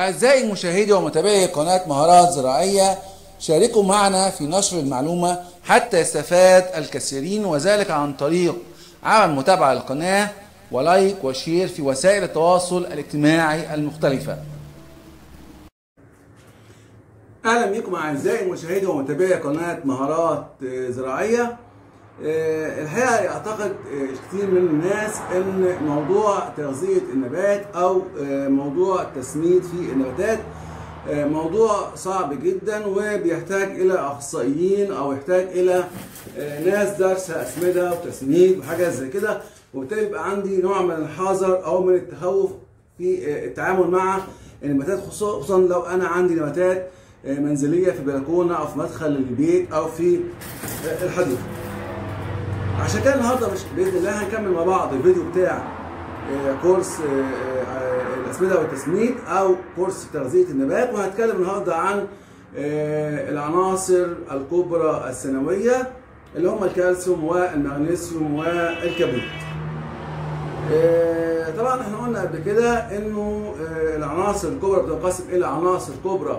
أعزائي مشاهدي ومتابعي قناة مهارات زراعية شاركوا معنا في نشر المعلومة حتى يستفاد الكثيرين وذلك عن طريق عمل متابعة للقناة ولايك وشير في وسائل التواصل الاجتماعي المختلفة أهلا بكم أعزائي مشاهدي ومتابعي قناة مهارات زراعية آه، الحقيقه يعتقد آه، كثير من الناس ان موضوع تغذيه النبات او آه، موضوع التسميد في النباتات موضوع صعب جدا وبيحتاج الى اخصائيين او يحتاج الى ناس دارسه اسمده وتسميد وحاجات زي كده وبالتالي يبقى عندي نوع من الحذر او من التخوف في التعامل مع النباتات خصوصا لو انا عندي نباتات منزليه في بلكونه او في مدخل البيت او في الحديقه. عشان كده النهارده باذن الله هنكمل مع بعض الفيديو بتاع آه، كورس آه، آه، الاسمده والتسميد او كورس تغذيه النبات وهنتكلم النهارده عن العناصر الكبرى السنويه اللي هم الكالسيوم والمغنيسيوم والكبريت. طبعا احنا قلنا قبل كده انه العناصر الكبرى بتنقسم الى عناصر كبرى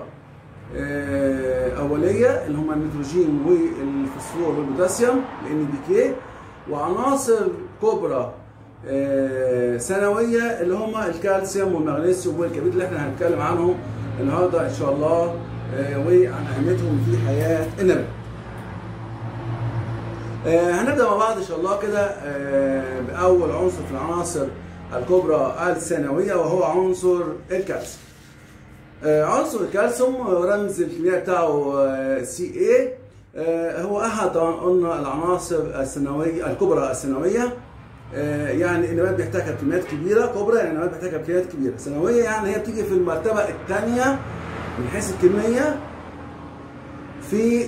اوليه اللي هم النيتروجين والفوسفور والبوتاسيوم الان بي كي وعناصر كبرى ثانويه اللي هم الكالسيوم والمغنيسيوم والكبريت اللي احنا هنتكلم عنهم النهارده ان شاء الله وعن اهميتهم في حياه النبات. هنبدا مع بعض ان شاء الله كده باول عنصر في العناصر الكبرى الثانويه وهو عنصر الكالسيوم. عنصر الكالسيوم رمز الكيميائي بتاعه سي اي هو احد طبعا قلنا العناصر الثانويه الكبرى الثانويه يعني النبات بيحتاجها بكميات كبيره كبرى يعني النبات بيحتاجها بكميات كبيره ثانويه يعني هي بتيجي في المرتبه الثانيه من حيث الكميه في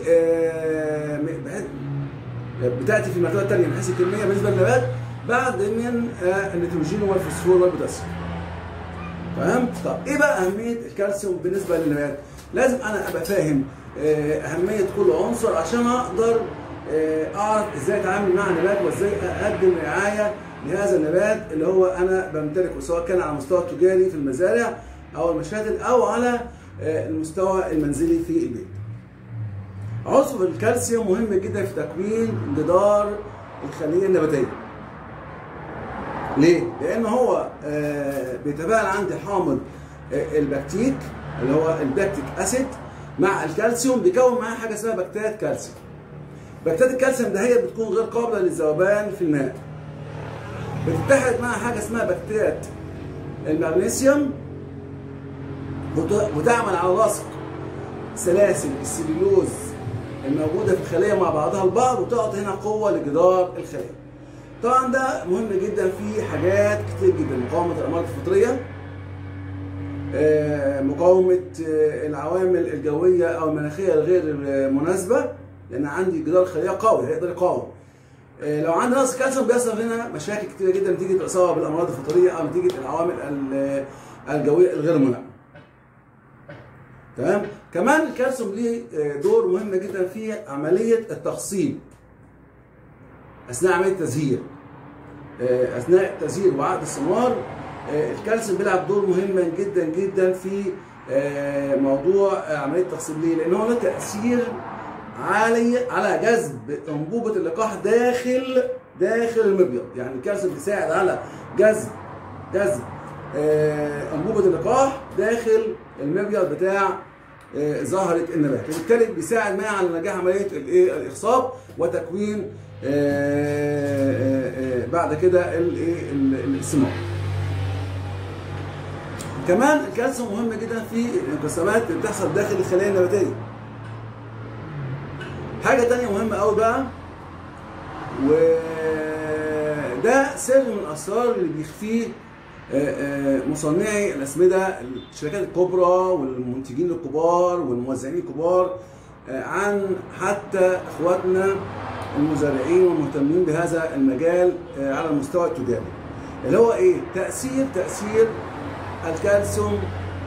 بتاتي في المرتبه الثانيه من حيث الكميه بالنسبه للنبات بعد من النيتروجين والفوسفور والبوتاسيوم تمام طب ايه بقى اهميه الكالسيوم بالنسبه للنبات لازم انا ابقى فاهم اهميه كل عنصر عشان اقدر اعرف ازاي اتعامل مع النبات وازاي اقدم رعايه لهذا النبات اللي هو انا بمتلكه سواء كان على المستوى التجاري في المزارع او المشاتل او على المستوى المنزلي في البيت. عنصر الكالسيوم مهم جدا في تكوين جدار الخليه النباتيه. ليه؟ لان هو بيتفاعل عندي حامض البكتيك اللي هو البكتيك اسيد مع الكالسيوم بيكون معاه حاجه اسمها بكتيريا كالسيوم. بكتيريا الكالسيوم ده هي بتكون غير قابله للذوبان في الماء. بتتحد معها حاجه اسمها بكتيريا المغنيسيوم وتعمل على لصق سلاسل السليلوز الموجوده في الخليه مع بعضها البعض وتعطي هنا قوه لجدار الخليه. طبعا ده مهم جدا في حاجات كتير جدا مقاومه الامراض الفطريه مقاومه العوامل الجويه او المناخيه الغير مناسبه لان عندي جدار الخليه قوي هيقدر يقاوم لو عندي نقص كالسيوم بيحصل هنا مشاكل كتيره جدا نتيجه الاصابه بالامراض الفطريه او نتيجه العوامل الجويه الغير ملائمه تمام كمان الكالسيوم ليه دور مهم جدا في عمليه التخصيب اثناء عمليه التزهير اثناء التزهير وعقد الثمار الكالسيوم بيلعب دور مهم جدا جدا في موضوع عمليه التخصيب ليه؟ لان هو له تاثير عالي على جذب انبوبه اللقاح داخل داخل المبيض، يعني الكالسيوم بيساعد على جذب جذب انبوبه اللقاح داخل المبيض بتاع زهره النبات، وبالتالي بيساعد معاه على نجاح عمليه الايه الاخصاب وتكوين بعد كده الايه الثمار. كمان الكالسيوم مهم جدا في الانقسامات اللي بتحصل داخل الخلايا النباتيه. حاجه تانية مهمه قوي بقى وده سر من الاسرار اللي بيخفيه مصنعي الاسمده الشركات الكبرى والمنتجين الكبار والموزعين الكبار عن حتى اخواتنا المزارعين والمهتمين بهذا المجال على المستوى التجاري اللي هو ايه تاثير تاثير الكالسيوم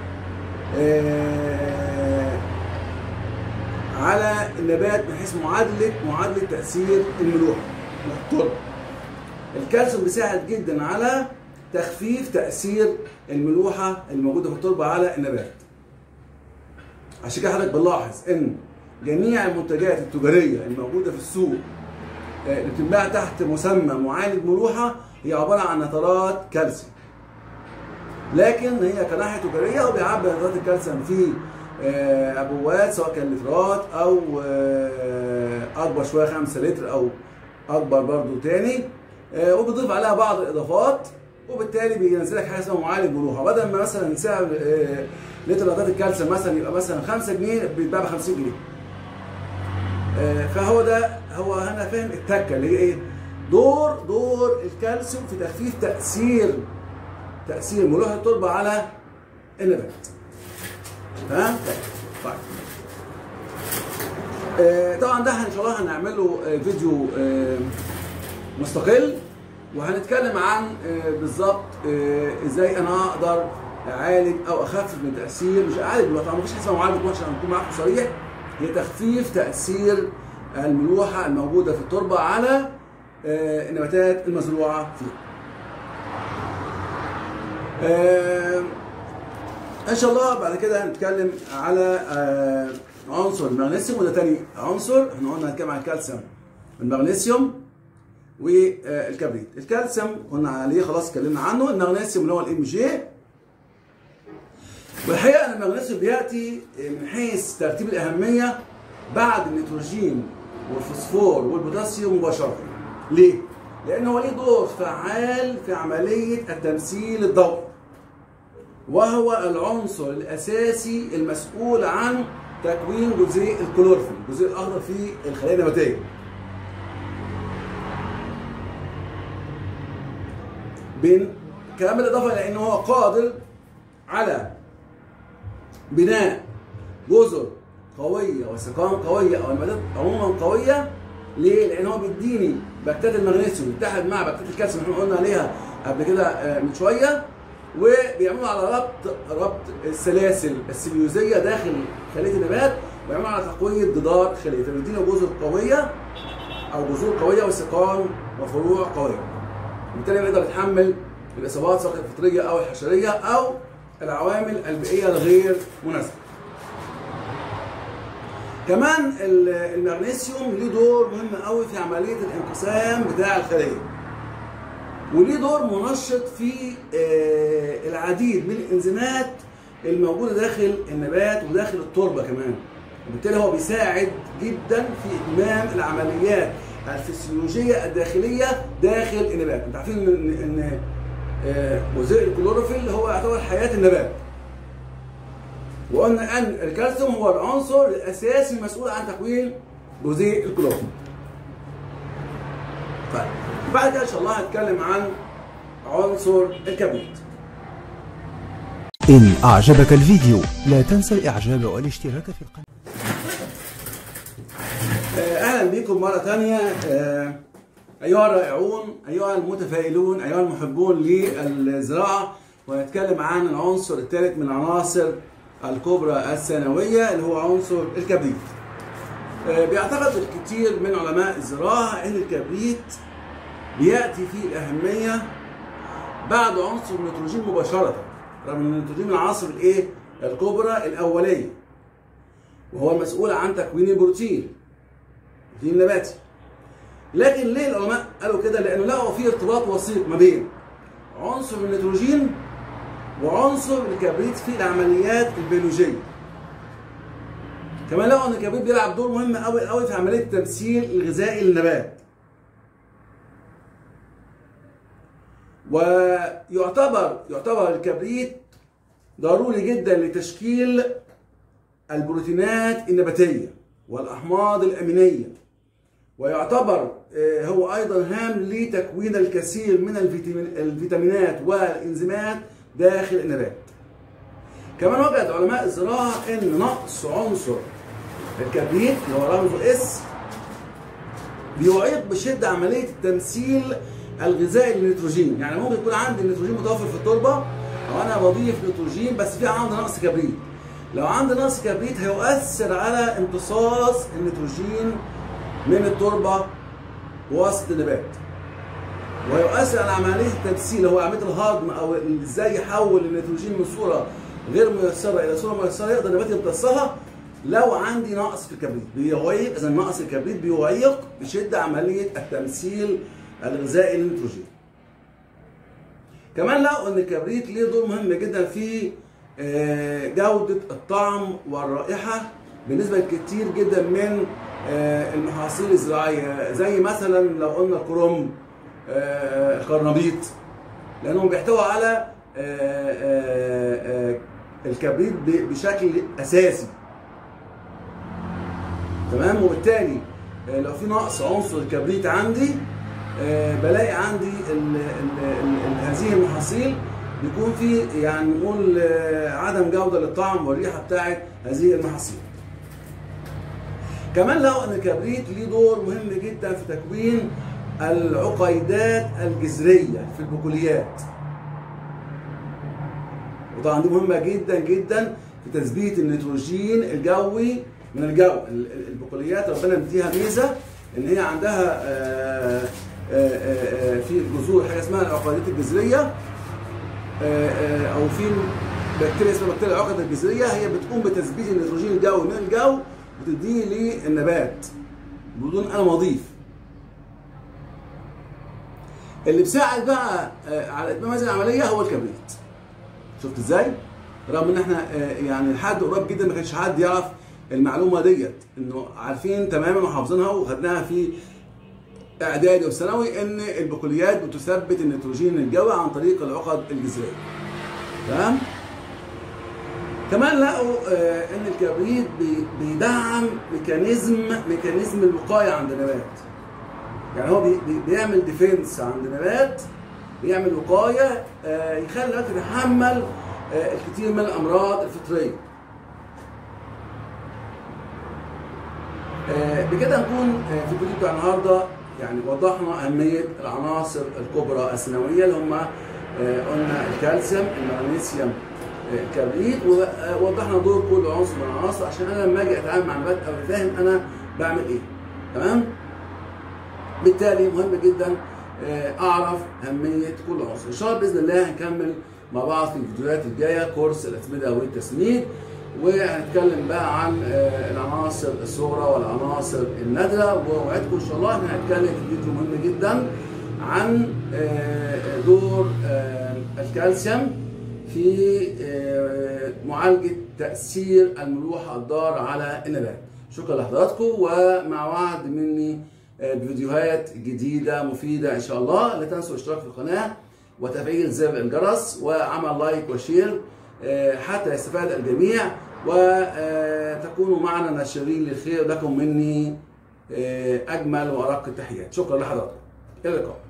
على النبات من حيث معادله معادله تاثير الملوحه والتربه الكالسيوم بيساعد جدا على تخفيف تاثير الملوحه الموجوده في التربه على النبات عشان كده حضرتك بنلاحظ ان جميع المنتجات التجاريه الموجوده في السوق آه، اللي بتتباع تحت مسمى معالج ملوحه هي عباره عن نترات كالسيوم لكن هي كناحيه تجاريه وبيعبي نترات الكالسيوم في آه، ابوات سواء كان لترات او آه، اكبر شويه 5 لتر او اكبر برضو تاني آه، وبيضيف عليها بعض الاضافات وبالتالي بينزل لك حاجه اسمها معالج ملوحه بدل ما مثلا سعر آه، لتر نترات الكالسيوم مثلا يبقى مثلا 5 جنيه بيتباع ب 50 جنيه آه، فهو ده هو هنا فاهم التكه اللي هي ايه؟ دور دور الكالسيوم في تخفيف تاثير تاثير ملوحه التربه على النبات. تمام؟ طيب. آه، طبعا ده ان شاء الله هنعمل له آه، فيديو آه، مستقل وهنتكلم عن آه، بالظبط آه، ازاي انا اقدر اعالج او اخفف من تاثير مش اعالج دلوقتي طبعا مفيش حاجه اسمها معالج ملوحه عشان اكون معاكم صريح هي تخفيف تاثير الملوحه الموجوده في التربه على آه، النباتات المزروعه فيها. آه، ان شاء الله بعد كده هنتكلم على آه، عنصر المغنيسيوم وده تاني عنصر احنا قلنا هنتكلم عن الكالسيوم المغنيسيوم والكبريت الكالسيوم قلنا عليه خلاص اتكلمنا عنه المغنيسيوم اللي هو الام جي والحقيقه ان المغنيسيوم بياتي من حيث ترتيب الاهميه بعد النيتروجين والفوسفور والبوتاسيوم مباشره ليه؟ لان هو ليه دور فعال في عمليه التمثيل الضوئي وهو العنصر الاساسي المسؤول عن تكوين جزيء الكلورفيل الجزيء الاخضر في الخلايا النباتيه بين كمان بالاضافه الى ان هو قادر على بناء جزر قويه وسقام قويه او نباتات عموما قويه ليه؟ لان هو بيديني بكتات المغنيسيوم يتحد مع بكتات الكالسيوم اللي احنا قلنا عليها قبل كده آه، من شويه وبيعملوا على ربط ربط السلاسل السليوزيه داخل خليه النبات ويعملوا على تقويه جدار خليه فبيدينا جزر قويه او جذور قويه وسقام وفروع قويه. وبالتالي نقدر نتحمل الاصابات سواء الفطريه او الحشريه او العوامل البيئيه الغير مناسبه. كمان ال- المغنيسيوم ليه دور مهم قوي في عمليه الانقسام بتاع الخليه. وليه دور منشط في آه، العديد من الانزيمات الموجوده داخل النبات وداخل التربه كمان. وبالتالي هو بيساعد جدا في اتمام العمليات الفسيولوجيه الداخليه داخل النبات، انتوا عارفين ان ان آه، جزيء الكلوروفيل هو يعتبر حياه النبات. وقلنا ان الكالسيوم هو العنصر الاساسي المسؤول عن تكوين جزيء الكلوروفيل. طيب بعد كده ان شاء الله هنتكلم عن عنصر الكبريت. إن أعجبك الفيديو لا تنسى الإعجاب والاشتراك في القناة آه، اهلا بكم مره ثانيه آه، ايها الرائعون ايها المتفائلون ايها المحبون للزراعه ونتكلم عن العنصر الثالث من عناصر الكبرى الثانويه اللي هو عنصر الكبريت آه، بيعتقد الكثير من علماء الزراعه ان الكبريت بياتي في الاهميه بعد عنصر النيتروجين مباشره رغم ان النيتروجين من العناصر الايه الكبرى الاوليه وهو المسؤول عن تكوين البروتين البروتين النباتي لكن ليه العلماء قالوا كده لانه لقوا في ارتباط وثيق ما بين عنصر النيتروجين وعنصر الكبريت في العمليات البيولوجيه كمان لقوا ان الكبريت بيلعب دور مهم قوي قوي في عمليه التمثيل الغذائي للنبات ويعتبر يعتبر الكبريت ضروري جدا لتشكيل البروتينات النباتيه والاحماض الامينيه ويعتبر آه، هو ايضا هام لتكوين الكثير من الفيتامين- الفيتامينات والانزيمات داخل النبات كمان وجد علماء الزراعه ان نقص عنصر الكبريت اللي هو رمزه اس بيعيق بشده عمليه التمثيل الغذائي للنيتروجين يعني ممكن يكون عندي النيتروجين متوفر في التربه او انا بضيف نيتروجين بس في عندي نقص كبريت لو عندي نقص كبريت هيؤثر على امتصاص النيتروجين من التربه بواسطه النبات ويؤثر على عمليه التمثيل هو عمليه الهضم او ازاي يحول النيتروجين من صوره غير ميسره الى صوره ميسره يقدر النبات يمتصها لو عندي نقص في الكبريت بيعيق اذا نقص الكبريت بيعيق بشده عمليه التمثيل الغذائي للنيتروجين. كمان لقوا ان الكبريت ليه دور مهم جدا في آه، جوده الطعم والرائحه بالنسبه لكتير جدا من آه، المحاصيل الزراعيه زي مثلا لو قلنا الكرنب آه، القرنبيط لانهم بيحتوي على آه، آه، آه، الكبريت ب- بشكل اساسي تمام وبالتالي آه، لو في نقص عنصر الكبريت عندي آه، بلاقي عندي ال ال ال هذه المحاصيل بيكون في يعني نقول آه، عدم جوده للطعم والريحه بتاعت هذه المحاصيل. كمان لقوا ان الكبريت ليه دور مهم جدا في تكوين العقيدات الجذريه في البقوليات. وطبعا دي مهمه جدا جدا في تثبيت النيتروجين الجوي من الجو ال- ال- البقوليات ربنا مديها ميزه ان هي عندها آه، آه، آه، آه، في الجذور حاجه اسمها العقيدات الجذريه آه، آه، او في بكتيريا اسمها بكتيريا العقد الجذريه هي بتقوم بتثبيت النيتروجين الجوي من الجو وتديه للنبات بدون انا ما اضيف اللي بيساعد بقى آه، على اتمام هذه العمليه هو الكبريت شفت ازاي؟ رغم ان احنا آه، يعني لحد قريب جدا ما كانش حد يعرف المعلومه ديت انه عارفين تماما وحافظينها وخدناها في اعدادي وثانوي ان البقوليات بتثبت النيتروجين الجوي عن طريق العقد الجذريه. تمام؟ كمان لقوا آه، ان الكبريت بي- بيدعم ميكانيزم ميكانيزم الوقايه عند النبات. يعني هو بي- بي- بيعمل ديفنس عند النبات بيعمل وقايه آه، يخلي النبات يتحمل آه، الكثير من الامراض الفطريه. آه، بكده نكون آه، في الفيديو بتاع النهارده يعني وضحنا اهميه العناصر الكبرى الثانويه اللي هم آه، قلنا الكالسيوم، المغنيسيوم، آه، الكبريت ووضحنا دور كل عنصر من العناصر عشان انا لما اجي اتعامل مع نبات ابقى فاهم انا بعمل ايه. تمام؟ بالتالي مهم جدا آه، اعرف اهميه كل عنصر ان شاء الله باذن الله هنكمل مع بعض في الفيديوهات الجايه كورس الاسمده والتسميد وهنتكلم بقى عن آه، العناصر الصغرى والعناصر النادره ووعدكم ان شاء الله ان هنتكلم في فيديو مهم جدا عن آه، دور آه، الكالسيوم في آه، معالجه تاثير الملوحه الضار على النبات شكرا لحضراتكم ومع وعد مني آه، بفيديوهات جديده مفيده ان شاء الله لا تنسوا الاشتراك في القناه وتفعيل زر الجرس وعمل لايك وشير آه، حتى يستفاد الجميع وتكونوا معنا ناشرين للخير لكم مني آه، اجمل وارق التحيات شكرا لحضراتكم الى اللقاء